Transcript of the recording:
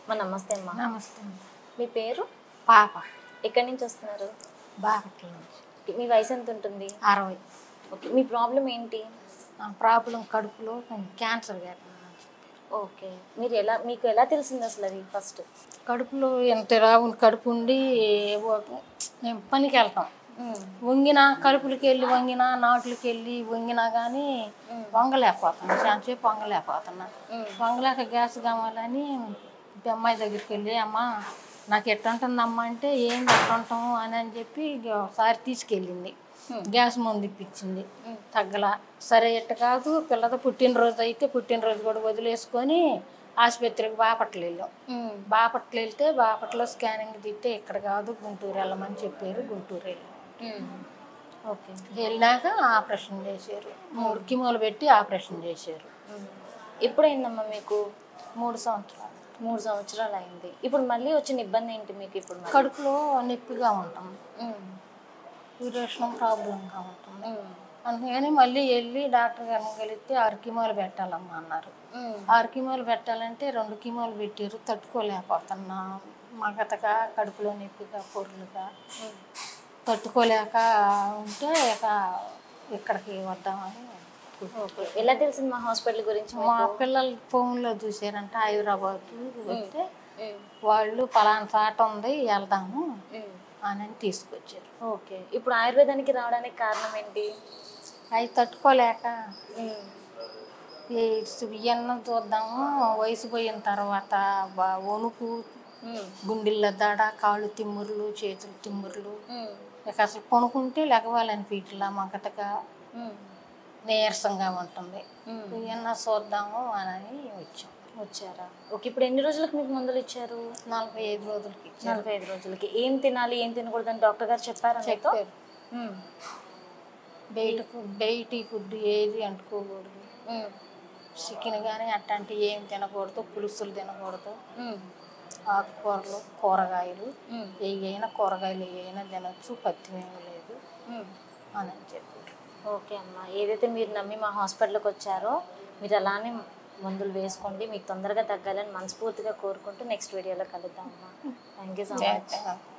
మా నమస్తే అమ్మా నమస్తే మీ పేరు పాప ఎక్కడి నుంచి వస్తున్నారు బాపట్ల నుంచి మీ వయసు ఎంత ఉంటుంది అరవై ఓకే మీ ప్రాబ్లం ఏంటి నా ప్రాబ్లం కడుపులో కొంచెం క్యాన్సర్ గారు ఓకే మీరు ఎలా మీకు ఎలా తెలిసింది అసలు అది ఫస్ట్ కడుపులో ఎంత రావుని కడుపు ఉండి ఓ- మేము పనికి వెళ్తాం వంగినా కడుపులకి వెళ్ళి వంగినా నాట్లకి వెళ్ళి వంగినా కానీ వంగలేకపోతున్నా చాలాసేపు వంగలేకపోతున్నా వంగలేక గ్యాస్ కావాలని ఈ అమ్మాయి దగ్గరికి వెళ్ళి అమ్మ నాకు ఎట్టుంటుందమ్మా అంటే ఏంది ఎట్టుంటాము అని అని చెప్పి ఇక ఒకసారి తీసుకెళ్ళింది గ్యాస్ మందు ఇప్పించింది తగ్గల సరే ఎట్ట కాదు పిల్లది పుట్టినరోజు అయితే పుట్టినరోజు కూడా వదిలేసుకొని ఆసుపత్రికి బాపట్ల వెళ్ళాం బాపట్ల వెళ్తే బాపట్ల స్కానింగ్ తిట్టే ఇక్కడ కాదు గుంటూరు వెళ్ళమని చెప్పారు గుంటూరు వెళ్ళాం ఓకే వెళ్ళినాక ఆపరేషన్ చేశారు మూడు కిమోలు పెట్టి ఆపరేషన్ చేశారు ఎప్పుడైందమ్మా మీకు మూడు సంవత్సరాలు మూడు సంవత్సరాలు అయింది ఇప్పుడు మళ్ళీ వచ్చిన ఇబ్బంది ఏంటి మీకు ఇప్పుడు మరి? కడుపులో నొప్పిగా ఉంటుంది ఉమ్. యూరేషన్ ప్రాబ్లంగా ఉంటుంది ఉమ్. అందుకని మళ్ళీ వెళ్ళి డాక్టర్ గారిని కలిస్తే ఆరు కిమోలు పెట్టాలమ్మా అన్నారు ఉమ్. ఆరు కిమోలు పెట్టాలంటే రెండు కిమోలు పెట్టారు తట్టుకోలేకపోతున్నా మగతగా కడుపులో నొప్పిగా పొరులుగా ఉమ్. తట్టుకోలేక ఉంటే ఇక ఇక్కడికి వద్దామని ఓకే ఎలా తెలిసింది మా హాస్పిటల్ గురించి మా పిల్లలు ఫోన్లో చూసారంట హైదరాబాద్ వస్తే ఉమ్. వాళ్ళు పలానా చాట ఉంది వెళ్దాము ఉమ్. అని తీసుకొచ్చారు ఓకే ఇప్పుడు ఆయుర్వేదానికి రావడానికి కారణం ఏంటి అవి తట్టుకోలేక ఉమ్. ఇవన్నీ చూద్దాము వయసు పోయిన తర్వాత బా- వణుకు ఉమ్. గుండెల దడ కాళ్ళు తిమ్ముర్లు చేతులు తిమ్ముర్లు ఉమ్. ఇక అసలు కొనుక్కుంటే లెగవాలని పీట్లా మగతగా ఉమ్. నీరసంగా ఉంటుంది ఉమ్. ఇవన్నీ చూద్దాము అని వచ్చాం వచ్చారా ఓకే ఇప్పుడు ఎన్ని రోజులకు మీకు మందులు ఇచ్చారు నలభై ఐదు రోజులకి ఇచ్చారు నలభై ఐదు రోజులకి ఏం తినాలి ఏం తినకూడదు అని డాక్టర్ గారు చెప్పారా మీతో చెప్పారు ఉమ్. బయట ఫుడ్ బయటి ఫుడ్ ఏది అంటుకోకూడదు ఉమ్. చికెన్ కానీ అట్లాంటివి ఏం తినకూడదు పులుసులు తినకూడదు ఉమ్. ఆకుకూరలు కూరగాయలు ఉమ్. ఏవైనా కూరగాయలు ఏవైనా తినొచ్చు పత్తి ఏమీ లేదు ఉమ్. అని చెప్పారు ఓకే అమ్మా ఏదైతే మీరు నమ్మి మా హాస్పిటల్కి వచ్చారో మీరు అలానే మందులు వేసుకోండి మీకు తొందరగా తగ్గాలని మనస్ఫూర్తిగా కోరుకుంటూ నెక్స్ట్ వీడియోలో కలుద్దాం అమ్మా థ్యాంక్ యూ సో మచ్